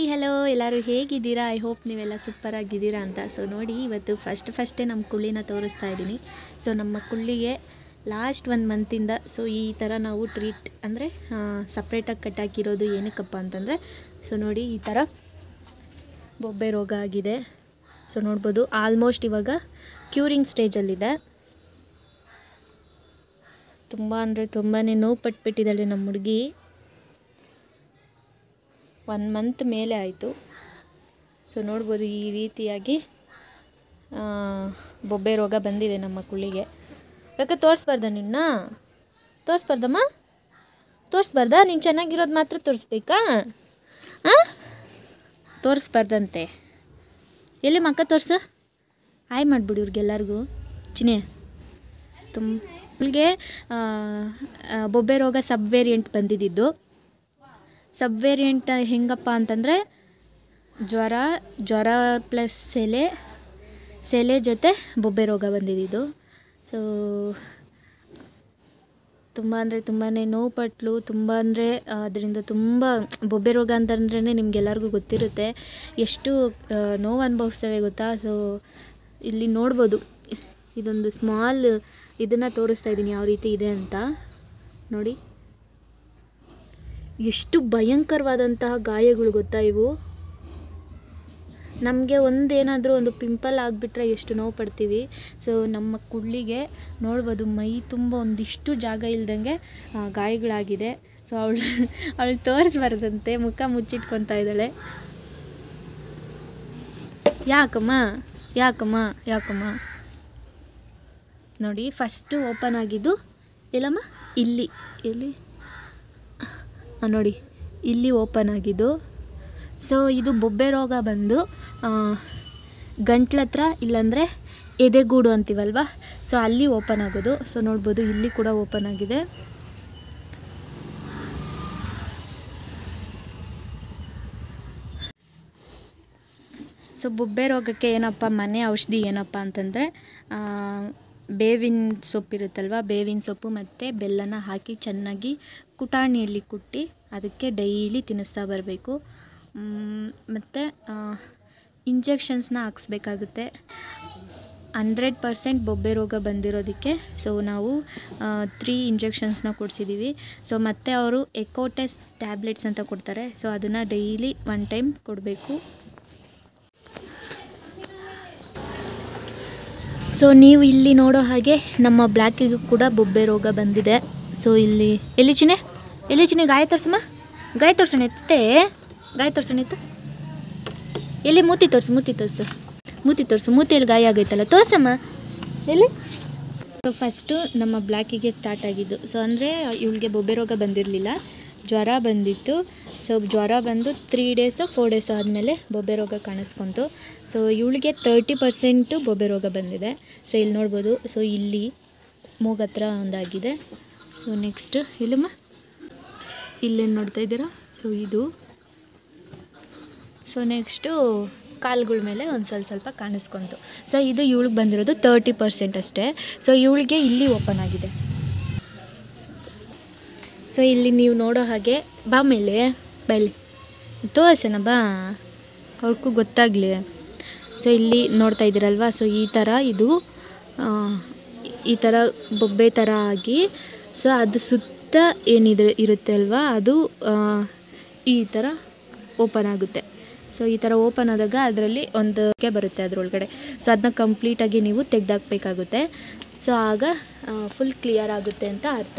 hi hello ಎಲ್ಲರೂ ಹೇಗಿದ್ದೀರಾ I hope ನೀವೆಲ್ಲ ಸೂಪರ್ ಆಗಿದ್ದೀರಾ ಅಂತ ಸೊ ನೋಡಿ ಇವತ್ತು ಫಸ್ಟ್ ಫಸ್ಟೇ ನಮ್ಮ ಕುಳ್ಳಿನ ತೋರಿಸ್ತಾ ಇದ್ದೀನಿ ಸೊ ನಮ್ಮ ಕುಳ್ಳಿಗೆ ಲಾಸ್ಟ್ ಒಂದು ಮಂತಿಂದ ಸೊ ಈ ಥರ ನಾವು ಟ್ರೀಟ್ ಅಂದರೆ ಸಪ್ರೇಟಾಗಿ ಕಟ್ಟಾಕಿರೋದು ಏನಕ್ಕಪ್ಪ ಅಂತಂದರೆ ಸೊ ನೋಡಿ ಈ ಥರ ಬೊಬ್ಬೆ ರೋಗ ಆಗಿದೆ ಸೊ ನೋಡ್ಬೋದು ಆಲ್ಮೋಸ್ಟ್ ಇವಾಗ ಕ್ಯೂರಿಂಗ್ ಸ್ಟೇಜಲ್ಲಿದೆ ತುಂಬ ಅಂದರೆ ತುಂಬಾ ನೋವು ಪಟ್ಬಿಟ್ಟಿದ್ದಾಳೆ ನಮ್ಮ ಹುಡುಗಿ ಒನ್ ಮಂತ್ ಮೇಲೆ ಆಯಿತು ಸೊ ನೋಡ್ಬೋದು ಈ ರೀತಿಯಾಗಿ ಆ, ಬೊಬ್ಬೆ ರೋಗ ಬಂದಿದೆ ನಮ್ಮ ಕುಳ್ಳಿಗೆ ಯಾಕೆ ತೋರಿಸ್ಬಾರ್ದ ನಿನ್ನ ತೋರಿಸ್ಬಾರ್ದಮ್ಮ ತೋರಿಸ್ಬಾರ್ದಾ ನೀನು ಚೆನ್ನಾಗಿರೋದು ಮಾತ್ರ ತೋರಿಸ್ಬೇಕಾ ಹಾಂ ತೋರಿಸ್ಬಾರ್ದಂತೆ ಎಲ್ಲಿ ಮಕ್ಕ ತೋರಿಸು ಹಾಯ್ ಮಾಡಿಬಿಡಿ ಇವ್ರಿಗೆಲ್ಲರಿಗೂ ಚಿನಿ ತುಂಬ ಇವಳಿಗೆ ಬೊಬ್ಬೆ ರೋಗ ಸಬ್ ವೇರಿಯಂಟ್ ಬಂದಿದ್ದಿದ್ದು ಸಬ್ ವೇರಿಯಂಟ್ ಹೆಂಗಪ್ಪ ಅಂತಂದರೆ ಜ್ವರ ಜ್ವರ ಪ್ಲಸ್ ಸೆಲೆ ಸೆಲೆ ಜೊತೆ ಬೊಬ್ಬೆ ರೋಗ ಬಂದಿದ್ದಿದ್ದು ಸೊ ತುಂಬ ಅಂದರೆ ತುಂಬಾ ನೋವು ಪಟ್ಲು ತುಂಬ ಅಂದರೆ ಅದರಿಂದ ತುಂಬ ಬೊಬ್ಬೆ ರೋಗ ಅಂತಂದ್ರೇ ನಿಮ್ಗೆಲ್ಲರಿಗೂ ಗೊತ್ತಿರುತ್ತೆ ಎಷ್ಟು ಆ, ನೋವು ಅನುಭವಿಸ್ತೇವೆ ಗೊತ್ತಾ ಸೊ ಇಲ್ಲಿ ನೋಡ್ಬೋದು ಇದೊಂದು ಸ್ಮಾಲ್ ಇದನ್ನು ತೋರಿಸ್ತಾ ಇದ್ದೀನಿ ಯಾವ ರೀತಿ ಇದೆ ಅಂತ ನೋಡಿ ಎಷ್ಟು ಭಯಂಕರವಾದಂತಹ ಗಾಯಗಳು ಗೊತ್ತಾ ಇವು ನಮಗೆ ಒಂದೇನಾದರೂ ಒಂದು ಪಿಂಪಲ್ ಆಗಿಬಿಟ್ರೆ ಎಷ್ಟು ನೋವು ಪಡ್ತೀವಿ ಸೊ ನಮ್ಮ ಕುಳ್ಳಿಗೆ ನೋಡ್ಬೋದು ಮೈ ತುಂಬ ಒಂದಿಷ್ಟು ಜಾಗ ಇಲ್ದಂಗೆ ಆ, ಗಾಯಗಳಾಗಿದೆ ಸೊ ಅವಳು ಅವಳು ತೋರಿಸ್ಬಾರ್ದಂತೆ ಮುಖ ಮುಚ್ಚಿಟ್ಕೊತಾ ಇದ್ದಾಳೆ ಯಾಕಮ್ಮ ಯಾಕಮ್ಮ ಯಾಕಮ್ಮ ನೋಡಿ ಫಸ್ಟು ಓಪನ್ ಆಗಿದ್ದು ಎಲ್ಲಮ್ಮ ಇಲ್ಲಿ ಎಲ್ಲಿ ಆ, ನೋಡಿ ಇಲ್ಲಿ ಓಪನ್ ಆಗಿದ್ದು ಸೊ ಇದು ಬೊಬ್ಬೆ ರೋಗ ಬಂದು ಗಂಟ್ಲ ಹತ್ರ ಇಲ್ಲಾಂದರೆ ಎದೆಗೂಡು ಅಂತೀವಲ್ವ ಸೊ ಅಲ್ಲಿ ಓಪನ್ ಆಗೋದು ಸೊ ನೋಡ್ಬೋದು ಇಲ್ಲಿ ಕೂಡ ಓಪನ್ ಆಗಿದೆ ಸೊ ಬೊಬ್ಬೆ ರೋಗಕ್ಕೆ ಏನಪ್ಪ ಮನೆ ಔಷಧಿ ಏನಪ್ಪ ಅಂತಂದರೆ ಆ, ಬೇವಿನ ಸೊಪ್ಪು ಇರುತ್ತಲ್ವ ಬೇವಿನ ಸೊಪ್ಪು ಮತ್ತು ಬೆಲ್ಲನ ಹಾಕಿ ಚೆನ್ನಾಗಿ ಕುಟಾಣಿಯಲ್ಲಿ ಕುಟ್ಟಿ ಅದಕ್ಕೆ ಡೈಲಿ ತಿನ್ನಿಸ್ತಾ ಬರಬೇಕು ಮತ್ತು ಇಂಜೆಕ್ಷನ್ಸ್ನ ಹಾಕ್ಸ್ಬೇಕಾಗುತ್ತೆ ಹಂಡ್ರೆಡ್ ಪರ್ಸೆಂಟ್ ಬೊಬ್ಬೆ ರೋಗ ಬಂದಿರೋದಕ್ಕೆ ಸೊ ನಾವು ತ್ರೀ ಇಂಜೆಕ್ಷನ್ಸ್ನ ಕೊಡಿಸಿದ್ದೀವಿ ಸೊ ಮತ್ತು ಅವರು ಎಕೋಟೆಸ್ ಟ್ಯಾಬ್ಲೆಟ್ಸ್ ಅಂತ ಕೊಡ್ತಾರೆ ಸೊ ಅದನ್ನು ಡೈಲಿ ಒನ್ ಟೈಮ್ ಕೊಡಬೇಕು ಸೊ ನೀವು ಇಲ್ಲಿ ನೋಡೋ ಹಾಗೆ ನಮ್ಮ ಬ್ಲ್ಯಾಕಿಗೂ ಕೂಡ ಬೊಬ್ಬೆ ರೋಗ ಬಂದಿದೆ ಸೊ ಇಲ್ಲಿ ಎಲ್ಲಿ ಚಿನೆ ಎಲ್ಲಿ ಚಿನೆ ಗಾಯ ತೋರ್ಸಮ್ಮ ಗಾಯ ತೋರ್ಸೋಣ ಎತ್ತೆ ಗಾಯ ತೋರ್ಸೋಣ ಎತ್ತು ಎಲ್ಲಿ ಮೂತಿ ತೋರಿಸು ಮೂತಿ ತೋರಿಸು ಮೂತಿ ತೋರಿಸು ಮೂತಿಯಲ್ಲಿ ಗಾಯ ಆಗೈತಲ್ಲ ತೋರ್ಸಮ್ಮ ಎಲ್ಲಿ ಸೊ ಫಸ್ಟು ನಮ್ಮ ಬ್ಲ್ಯಾಕಿಗೆ ಸ್ಟಾರ್ಟ್ ಆಗಿದ್ದು ಸೊ ಅಂದರೆ ಇವಳಿಗೆ ಬೊಬ್ಬೆ ರೋಗ ಬಂದಿರಲಿಲ್ಲ ಜ್ವರ ಬಂದಿತ್ತು ಸೊ ಜ್ವರ ಬಂದು ತ್ರೀ ಡೇಸು ಫೋರ್ ಡೇಸು ಆದಮೇಲೆ ಬೊಬ್ಬೆ ರೋಗ ಕಾಣಿಸ್ಕೊಂತು ಸೊ ಇವಳಿಗೆ ತರ್ಟಿ ಪರ್ಸೆಂಟು ಬೊಬ್ಬೆ ರೋಗ ಬಂದಿದೆ ಸೊ ಇಲ್ಲಿ ನೋಡ್ಬೋದು ಸೊ ಇಲ್ಲಿ ಮೂಗತ್ರ ಒಂದಾಗಿದೆ ಸೊ ನೆಕ್ಸ್ಟ್ ಇಲ್ಲಮ್ಮ ಇಲ್ಲೇನು ನೋಡ್ತಾ ಇದ್ದೀರಾ ಸೊ ಇದು ಸೊ ನೆಕ್ಸ್ಟು ಕಾಲುಗಳ ಮೇಲೆ ಒಂದು ಸ್ವಲ್ಪ ಸ್ವಲ್ಪ ಕಾಣಿಸ್ಕೊಂತು ಸೊ ಇದು ಇವಳಿಗೆ ಬಂದಿರೋದು ತರ್ಟಿ ಪರ್ಸೆಂಟ್ ಅಷ್ಟೇ ಸೊ ಇವಳಿಗೆ ಇಲ್ಲಿ ಓಪನ್ ಆಗಿದೆ ಸೊ ಇಲ್ಲಿ ನೀವು ನೋಡೋ ಹಾಗೆ ಬಾ ಮೇಲೆ ಬೈಲಿ ತೋರ್ಸೋಣ ಬಾ ಅವ್ರಿಗೂ ಗೊತ್ತಾಗಲಿ ಸೊ ಇಲ್ಲಿ ನೋಡ್ತಾ ಇದ್ದೀರಲ್ವಾ ಸೊ ಈ ಥರ ಇದು ಆ, ಈ ಥರ ಬೊಬ್ಬೆ ಥರ ಆಗಿ ಸೊ ಅದು ಸುತ್ತ ಏನಿದೆ ಇರುತ್ತೆ ಅಲ್ವಾ ಅದು ಆ, ಈ ಥರ ಓಪನ್ ಆಗುತ್ತೆ ಸೊ ಈ ಥರ ಓಪನ್ ಆದಾಗ ಅದರಲ್ಲಿ ಒಂದು ಕೆ ಬರುತ್ತೆ ಅದರೊಳಗಡೆ ಸೊ ಅದನ್ನ ಕಂಪ್ಲೀಟಾಗಿ ನೀವು ತೆಗೆದಾಕಬೇಕಾಗುತ್ತೆ ಸೊ ಆಗ ಫುಲ್ ಕ್ಲಿಯರ್ ಆಗುತ್ತೆ ಅಂತ ಅರ್ಥ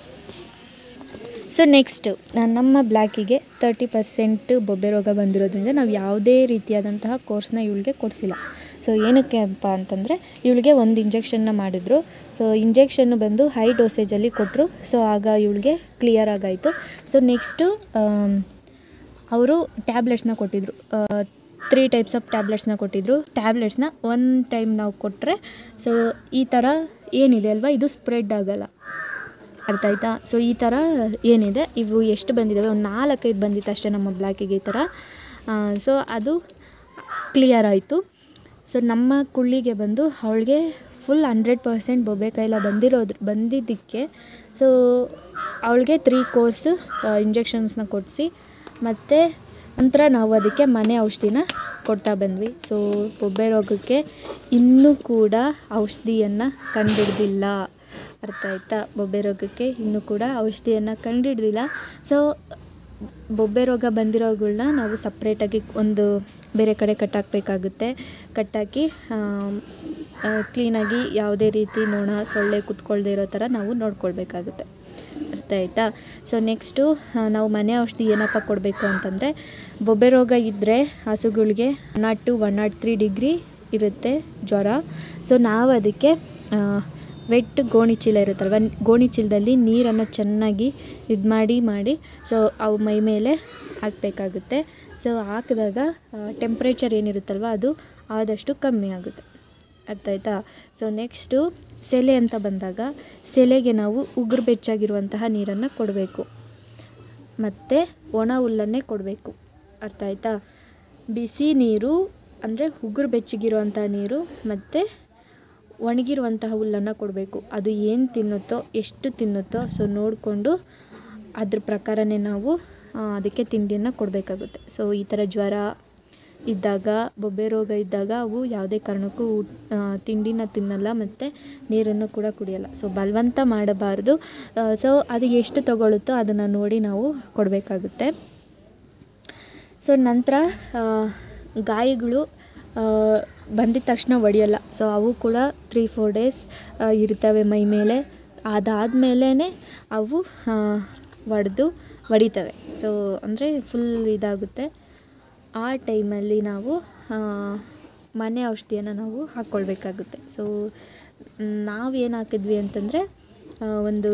ಸೊ ನೆಕ್ಸ್ಟು ನಮ್ಮ ಬ್ಲ್ಯಾಕಿಗೆ ತರ್ಟಿ ಪರ್ಸೆಂಟ್ ಬೊಬ್ಬೆ ರೋಗ ಬಂದಿರೋದ್ರಿಂದ ನಾವು ಯಾವುದೇ ರೀತಿಯಾದಂತಹ ಕೋರ್ಸ್ನ ಇವಳಿಗೆ ಕೊಡಿಸಿಲ್ಲ ಸೊ ಏನಕ್ಕೆ ಅಪ್ಪ ಅಂತಂದರೆ ಇವಳಿಗೆ ಒಂದು ಇಂಜೆಕ್ಷನ್ನ ಮಾಡಿದ್ರು ಸೊ ಇಂಜೆಕ್ಷನ್ನು ಬಂದು ಹೈ ಡೋಸೇಜಲ್ಲಿ ಕೊಟ್ಟರು ಸೊ ಆಗ ಇವಳಿಗೆ ಕ್ಲಿಯರ್ ಆಗಾಯಿತು ಸೊ ನೆಕ್ಸ್ಟು ಅವರು ಟ್ಯಾಬ್ಲೆಟ್ಸ್ನ ಕೊಟ್ಟಿದ್ರು ತ್ರೀ ಟೈಪ್ಸ್ ಆಫ್ ಟ್ಯಾಬ್ಲೆಟ್ಸ್ನ ಕೊಟ್ಟಿದ್ರು ಟ್ಯಾಬ್ಲೆಟ್ಸ್ನ ಒನ್ ಟೈಮ್ ನಾವು ಕೊಟ್ಟರೆ ಸೊ ಈ ಥರ ಏನಿದೆ ಅಲ್ವಾ ಇದು ಸ್ಪ್ರೆಡ್ ಆಗಲ್ಲ ಅರ್ಥ ಆಯ್ತಾ ಸೊ ಈ ಥರ ಏನಿದೆ ಇವು ಎಷ್ಟು ಬಂದಿದ್ದಾವೆ ಒಂದು ನಾಲ್ಕೈದು ಬಂದಿತ್ತು ಅಷ್ಟೇ ನಮ್ಮ ಬ್ಲ್ಯಾಕಿಗೆ ಈ ಥರ ಸೊ ಅದು ಕ್ಲಿಯರ್ ಆಯಿತು ಸೊ ನಮ್ಮ ಕುಳ್ಳಿಗೆ ಬಂದು ಅವಳಿಗೆ ಫುಲ್ ಹಂಡ್ರೆಡ್ ಪರ್ಸೆಂಟ್ ಬೊಬ್ಬೆ ಕೈಲ ಬಂದಿರೋದ್ರ ಬಂದಿದ್ದಕ್ಕೆ ಸೊ ಅವಳಿಗೆ ತ್ರೀ ಕೋರ್ಸ್ ಇಂಜೆಕ್ಷನ್ಸ್ನ ಕೊಡಿಸಿ ಮತ್ತು ನಂತರ ನಾವು ಅದಕ್ಕೆ ಮನೆ ಔಷಧಿನ ಕೊಡ್ತಾ ಬಂದ್ವಿ ಸೊ ಬೊಬ್ಬೆ ರೋಗಕ್ಕೆ ಇನ್ನೂ ಕೂಡ ಔಷಧಿಯನ್ನು ಕಂಡುಹಿಡ್ದಿಲ್ಲ ಅರ್ಥ ಆಯ್ತಾ ಬೊಬ್ಬೆ ರೋಗಕ್ಕೆ ಇನ್ನೂ ಕೂಡ ಔಷಧಿಯನ್ನು ಕಂಡುಹಿಡ್ದಿಲ್ಲ ಸೊ ಬೊಬ್ಬೆ ರೋಗ ಬಂದಿರೋಗಳನ್ನ ನಾವು ಸಪ್ರೇಟಾಗಿ ಒಂದು ಬೇರೆ ಕಡೆ ಕಟ್ಟಾಕಬೇಕಾಗುತ್ತೆ ಕಟ್ಟಾಕಿ ಕ್ಲೀನಾಗಿ ಯಾವುದೇ ರೀತಿ ನೊಣ ಸೊಳ್ಳೆ ಕುತ್ಕೊಳ್ದೇ ಇರೋ ಥರ ನಾವು ನೋಡ್ಕೊಳ್ಬೇಕಾಗುತ್ತೆ ಅರ್ಥ ಆಯ್ತಾ ಸೊ ನೆಕ್ಸ್ಟು ನಾವು ಮನೆ ಔಷಧಿ ಏನಪ್ಪ ಕೊಡಬೇಕು ಅಂತಂದರೆ ಬೊಬ್ಬೆ ರೋಗ ಇದ್ದರೆ ಹಸುಗಳಿಗೆ not two one not three degree ಇರುತ್ತೆ ಜ್ವರ ಸೊ ನಾವು ಅದಕ್ಕೆ ವೆಟ್ ಗೋಣಿ ಚೀಲ ಇರುತ್ತಲ್ವ ಗೋಣಿ ಚೀಲದಲ್ಲಿ ನೀರನ್ನು ಚೆನ್ನಾಗಿ ಇದು ಮಾಡಿ ಮಾಡಿ ಸೊ ಅವು ಮೈ ಮೇಲೆ ಹಾಕಬೇಕಾಗುತ್ತೆ ಸೊ ಹಾಕಿದಾಗ ಟೆಂಪ್ರೇಚರ್ ಏನಿರುತ್ತಲ್ವ ಅದು ಆದಷ್ಟು ಕಮ್ಮಿ ಆಗುತ್ತೆ ಅರ್ಥ ಆಯ್ತಾ ಸೊ ನೆಕ್ಸ್ಟು ಸೆಲೆ ಅಂತ ಬಂದಾಗ ಸೆಲೆಗೆ ನಾವು ಉಗುರು ಬೆಚ್ಚಾಗಿರುವಂತಹ ನೀರನ್ನು ಕೊಡಬೇಕು ಮತ್ತು ಒಣ ಹುಲ್ಲನ್ನೇ ಕೊಡಬೇಕು ಅರ್ಥ ಆಯ್ತಾ ಬಿಸಿ ನೀರು ಅಂದರೆ ಉಗುರು ಬೆಚ್ಚಗಿರುವಂಥ ನೀರು ಮತ್ತು ಒಣಗಿರುವಂತಹ ಹುಲ್ಲನ್ನು ಕೊಡಬೇಕು ಅದು ಏನು ತಿನ್ನುತ್ತೋ ಎಷ್ಟು ತಿನ್ನುತ್ತೋ ಸೊ ನೋಡಿಕೊಂಡು ಅದ್ರ ಪ್ರಕಾರನೇ ನಾವು ಅದಕ್ಕೆ ತಿಂಡಿಯನ್ನು ಕೊಡಬೇಕಾಗುತ್ತೆ ಸೊ ಈ ಥರ ಜ್ವರ ಇದ್ದಾಗ ಬೊಬ್ಬೆ ರೋಗ ಇದ್ದಾಗ ಅವು ಯಾವುದೇ ಕಾರಣಕ್ಕೂ ಊಟ ತಿಂಡಿನ ತಿನ್ನಲ್ಲ ಮತ್ತು ನೀರನ್ನು ಕೂಡ ಕುಡಿಯಲ್ಲ ಸೊ ಬಲವಂತ ಮಾಡಬಾರ್ದು ಸೊ ಅದು ಎಷ್ಟು ತಗೊಳ್ಳುತ್ತೋ ಅದನ್ನು ನೋಡಿ ನಾವು ಕೊಡಬೇಕಾಗುತ್ತೆ ಸೊ ನಂತರ ಗಾಯಗಳು ಬಂದಿದ ತಕ್ಷಣ ಒಡೆಯಲ್ಲ ಸೊ ಅವು ಕೂಡ ತ್ರೀ ಫೋರ್ ಡೇಸ್ ಇರ್ತವೆ ಮೈ ಮೇಲೆ ಅದಾದಮೇಲೇ ಅವು ಒಡೆದು ಒಡಿತವೆ ಸೊ ಅಂದರೆ ಫುಲ್ ಇದಾಗುತ್ತೆ ಆ ಟೈಮಲ್ಲಿ ನಾವು ಮನೆ ಔಷಧಿಯನ್ನು ನಾವು ಹಾಕ್ಕೊಳ್ಬೇಕಾಗುತ್ತೆ ಸೊ ನಾವೇನು ಹಾಕಿದ್ವಿ ಅಂತಂದರೆ ಒಂದು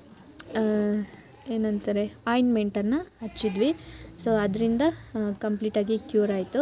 ಏನಂತಾರೆ ಆಯಿಂಟ್ಮೆಂಟನ್ನು ಹಚ್ಚಿದ್ವಿ ಸೊ ಅದರಿಂದ ಕಂಪ್ಲೀಟಾಗಿ ಕ್ಯೂರ್ ಆಯಿತು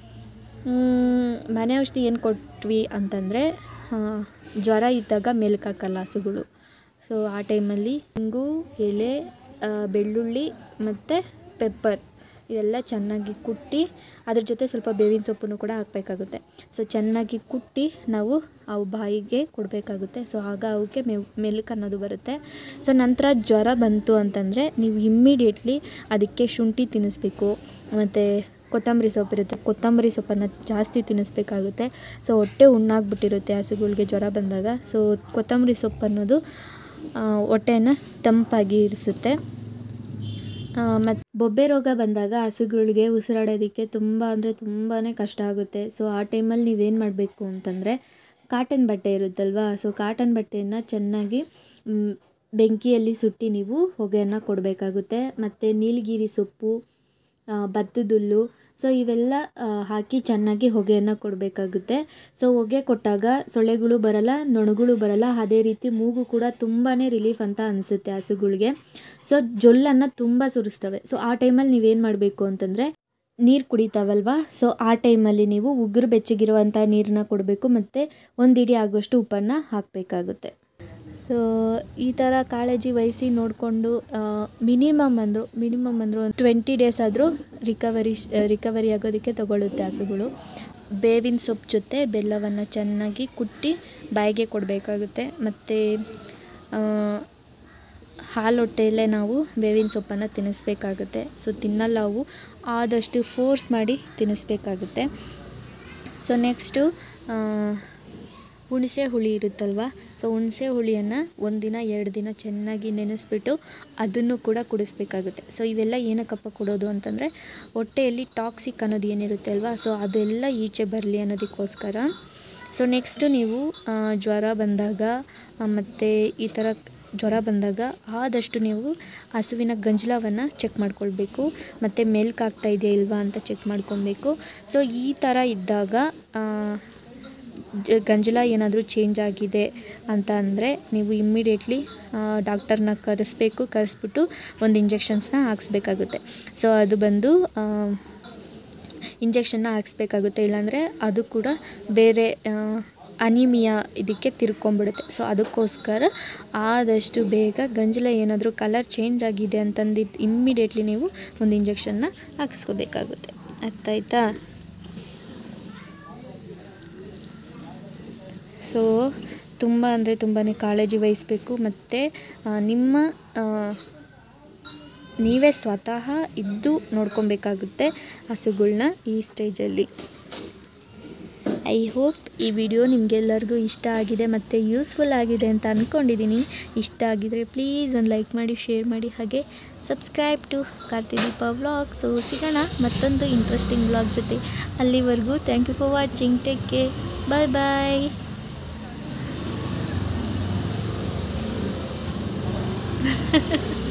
ಮನೆ ಔಷಧಿ ಏನು ಕೊಟ್ವಿ ಅಂತಂದರೆ ಜ್ವರ ಇದ್ದಾಗ ಮೆಲ್ಕಾಕಲ್ಲ ಹಸುಗಳು ಸೊ ಆ ಟೈಮಲ್ಲಿ ಇಂಗು ಎಲೆ ಬೆಳ್ಳುಳ್ಳಿ ಮತ್ತು ಪೆಪ್ಪರ್ ಇವೆಲ್ಲ ಚೆನ್ನಾಗಿ ಕುಟ್ಟಿ ಅದ್ರ ಜೊತೆ ಸ್ವಲ್ಪ ಬೇವಿನ ಸೊಪ್ಪನ್ನು ಕೂಡ ಹಾಕಬೇಕಾಗುತ್ತೆ ಸೊ ಚೆನ್ನಾಗಿ ಕುಟ್ಟಿ ನಾವು ಅವು ಬಾಯಿಗೆ ಕೊಡಬೇಕಾಗುತ್ತೆ ಸೊ ಆಗ ಅವಕ್ಕೆ ಮೇವು ಮೆಲುಕು ಅನ್ನೋದು ಬರುತ್ತೆ ಸೊ ನಂತರ ಜ್ವರ ಬಂತು ಅಂತಂದರೆ ನೀವು ಇಮ್ಮಿಡಿಯೇಟ್ಲಿ ಅದಕ್ಕೆ ಶುಂಠಿ ತಿನ್ನಿಸ್ಬೇಕು ಮತ್ತು ಕೊತ್ತಂಬರಿ ಸೊಪ್ಪು ಇರುತ್ತೆ ಕೊತ್ತಂಬರಿ ಸೊಪ್ಪನ್ನು ಜಾಸ್ತಿ ತಿನ್ನಿಸ್ಬೇಕಾಗುತ್ತೆ ಸೊ ಹೊಟ್ಟೆ ಹುಣ್ಣಾಗ್ಬಿಟ್ಟಿರುತ್ತೆ ಹಸುಗಳ್ಗೆ ಜ್ವರ ಬಂದಾಗ ಸೊ ಕೊತ್ತಂಬರಿ ಸೊಪ್ಪು ಅನ್ನೋದು ಹೊಟ್ಟೆಯನ್ನು ತಂಪಾಗಿ ಇರಿಸುತ್ತೆ ಮತ್ತು ಬೊಬ್ಬೆ ರೋಗ ಬಂದಾಗ ಹಸುಗಳಿಗೆ ಉಸಿರಾಡೋದಕ್ಕೆ ತುಂಬ ಅಂದರೆ ತುಂಬಾ ಕಷ್ಟ ಆಗುತ್ತೆ ಸೊ ಆ ಟೈಮಲ್ಲಿ ನೀವೇನು ಮಾಡಬೇಕು ಅಂತಂದರೆ ಕಾಟನ್ ಬಟ್ಟೆ ಇರುತ್ತಲ್ವ ಸೊ ಕಾಟನ್ ಬಟ್ಟೆಯನ್ನು ಚೆನ್ನಾಗಿ ಬೆಂಕಿಯಲ್ಲಿ ಸುಟ್ಟು ನೀವು ಹೊಗೆಯನ್ನು ಕೊಡಬೇಕಾಗುತ್ತೆ ಮತ್ತು ನೀಲಗಿರಿ ಸೊಪ್ಪು ಭತ್ತದುಲ್ಲು ಸೊ ಇವೆಲ್ಲ ಹಾಕಿ ಚೆನ್ನಾಗಿ ಹೊಗೆಯನ್ನು ಕೊಡಬೇಕಾಗುತ್ತೆ ಸೊ ಹೊಗೆ ಕೊಟ್ಟಾಗ ಸೊಳ್ಳೆಗಳು ಬರಲ್ಲ ನೊಣಗಳು ಬರಲ್ಲ ಅದೇ ರೀತಿ ಮೂಗು ಕೂಡ ತುಂಬಾ ರಿಲೀಫ್ ಅಂತ ಅನಿಸುತ್ತೆ ಹಸುಗಳಿಗೆ ಸೊ ಜೊಲ್ಲನ್ನು ತುಂಬ ಸುರಿಸ್ತವೆ ಸೊ ಆ ಟೈಮಲ್ಲಿ ನೀವೇನು ಮಾಡಬೇಕು ಅಂತಂದರೆ ನೀರು ಕುಡಿತಾವಲ್ವ ಸೊ ಆ ಟೈಮಲ್ಲಿ ನೀವು ಉಗುರು ಬೆಚ್ಚಗಿರುವಂಥ ನೀರನ್ನ ಕೊಡಬೇಕು ಮತ್ತು ಒಂದು ಇಡಿ ಆಗೋಷ್ಟು ಉಪ್ಪನ್ನು ಹಾಕಬೇಕಾಗುತ್ತೆ ಸೊ ಈ ಥರ ಕಾಳಜಿ ವಹಿಸಿ ನೋಡಿಕೊಂಡು ಮಿನಿಮಮ್ ಅಂದರು ಮಿನಿಮಮ್ ಅಂದರು ಒಂದು ಟ್ವೆಂಟಿ ಡೇಸ್ ಆದರೂ ರಿಕವರಿ ರಿಕವರಿ ಆಗೋದಕ್ಕೆ ತಗೊಳ್ಳುತ್ತೆ ಹಸುಗಳು ಬೇವಿನ ಸೊಪ್ಪು ಜೊತೆ ಬೆಲ್ಲವನ್ನು ಚೆನ್ನಾಗಿ ಕುಟ್ಟಿ ಬಾಯಿಗೆ ಕೊಡಬೇಕಾಗುತ್ತೆ ಮತ್ತು ಹಾಲೊಟ್ಟೆಯಲ್ಲೇ ನಾವು ಬೇವಿನ ಸೊಪ್ಪನ್ನು ತಿನ್ನಿಸ್ಬೇಕಾಗುತ್ತೆ ಸೊ ತಿನ್ನಲ್ಲ ಅವು ಆದಷ್ಟು ಫೋರ್ಸ್ ಮಾಡಿ ತಿನ್ನಿಸ್ಬೇಕಾಗುತ್ತೆ ಸೊ ನೆಕ್ಸ್ಟು ಹುಣಸೆ ಹುಳಿ ಇರುತ್ತಲ್ವ ಸೊ ಹುಣಸೆ ಹುಳಿಯನ್ನು ಒಂದಿನ ಎರಡು ದಿನ ಚೆನ್ನಾಗಿ ನೆನೆಸ್ಬಿಟ್ಟು ಅದನ್ನು ಕೂಡ ಕುಡಿಸ್ಬೇಕಾಗುತ್ತೆ ಸೊ ಇವೆಲ್ಲ ಏನಕ್ಕಪ್ಪ ಕೊಡೋದು ಅಂತಂದರೆ ಹೊಟ್ಟೆಯಲ್ಲಿ ಟಾಕ್ಸಿಕ್ ಅನ್ನೋದು ಏನಿರುತ್ತೆ ಅಲ್ವಾ ಸೊ ಅದೆಲ್ಲ ಈಚೆ ಬರಲಿ ಅನ್ನೋದಕ್ಕೋಸ್ಕರ ಸೊ ನೆಕ್ಸ್ಟು ನೀವು ಜ್ವರ ಬಂದಾಗ ಮತ್ತು ಈ ಥರ ಜ್ವರ ಬಂದಾಗ ಆದಷ್ಟು ನೀವು ಹಸುವಿನ ಗಂಜಲವನ್ನು ಚೆಕ್ ಮಾಡ್ಕೊಳ್ಬೇಕು ಮತ್ತು ಮೆಲ್ಕ್ ಆಗ್ತಾ ಇದೆಯಾ ಇಲ್ವಾ ಅಂತ ಚೆಕ್ ಮಾಡ್ಕೊಬೇಕು ಸೊ ಈ ಥರ ಇದ್ದಾಗ ಜ ಗಂಜಲ ಏನಾದರೂ ಚೇಂಜ್ ಆಗಿದೆ ಅಂತ ಅಂದರೆ ನೀವು ಇಮ್ಮಿಡಿಯೇಟ್ಲಿ ಡಾಕ್ಟರ್ನ ಕರೆಸ್ಬೇಕು ಕರೆಸ್ಬಿಟ್ಟು ಒಂದು ಇಂಜೆಕ್ಷನ್ಸ್ನ ಹಾಕ್ಸ್ಬೇಕಾಗುತ್ತೆ ಸೊ ಅದು ಬಂದು ಇಂಜೆಕ್ಷನ್ನ ಹಾಕ್ಸ್ಬೇಕಾಗುತ್ತೆ ಇಲ್ಲಾಂದರೆ ಅದು ಕೂಡ ಬೇರೆ ಅನಿಮಿಯಾ ಇದಕ್ಕೆ ತಿರ್ಕೊಂಬಿಡುತ್ತೆ ಸೊ ಅದಕ್ಕೋಸ್ಕರ ಆದಷ್ಟು ಬೇಗ ಗಂಜಲ ಏನಾದರೂ ಕಲರ್ ಚೇಂಜ್ ಆಗಿದೆ ಅಂತಂದಿದ್ದು ಇಮ್ಮಿಡಿಯೇಟ್ಲಿ ನೀವು ಒಂದು ಇಂಜೆಕ್ಷನ್ನ ಹಾಕಿಸ್ಕೋಬೇಕಾಗುತ್ತೆ ಅರ್ಥ ಆಯ್ತಾ ಸೊ ತುಂಬ ಅಂದರೆ ತುಂಬಾ ಕಾಳಜಿ ವಹಿಸಬೇಕು ಮತ್ತು ನಿಮ್ಮ ನೀವೇ ಸ್ವತಃ ಇದ್ದು ನೋಡ್ಕೊಬೇಕಾಗುತ್ತೆ ಹಸುಗಳ್ನ ಈ ಸ್ಟೇಜಲ್ಲಿ ಐ ಹೋಪ್ ಈ ವಿಡಿಯೋ ನಿಮಗೆಲ್ಲರಿಗೂ ಇಷ್ಟ ಆಗಿದೆ ಮತ್ತು ಯೂಸ್ಫುಲ್ ಆಗಿದೆ ಅಂತ ಅಂದ್ಕೊಂಡಿದ್ದೀನಿ ಇಷ್ಟ ಆಗಿದರೆ ಪ್ಲೀಸ್ ಒಂದು ಲೈಕ್ ಮಾಡಿ ಶೇರ್ ಮಾಡಿ ಹಾಗೆ subscribe to Karthideepa vlog so ಸಿಗೋಣ ಮತ್ತೊಂದು ಇಂಟ್ರೆಸ್ಟಿಂಗ್ ವ್ಲಾಗ್ ಜೊತೆ ಅಲ್ಲಿವರೆಗೂ thank you for watching take care bye bye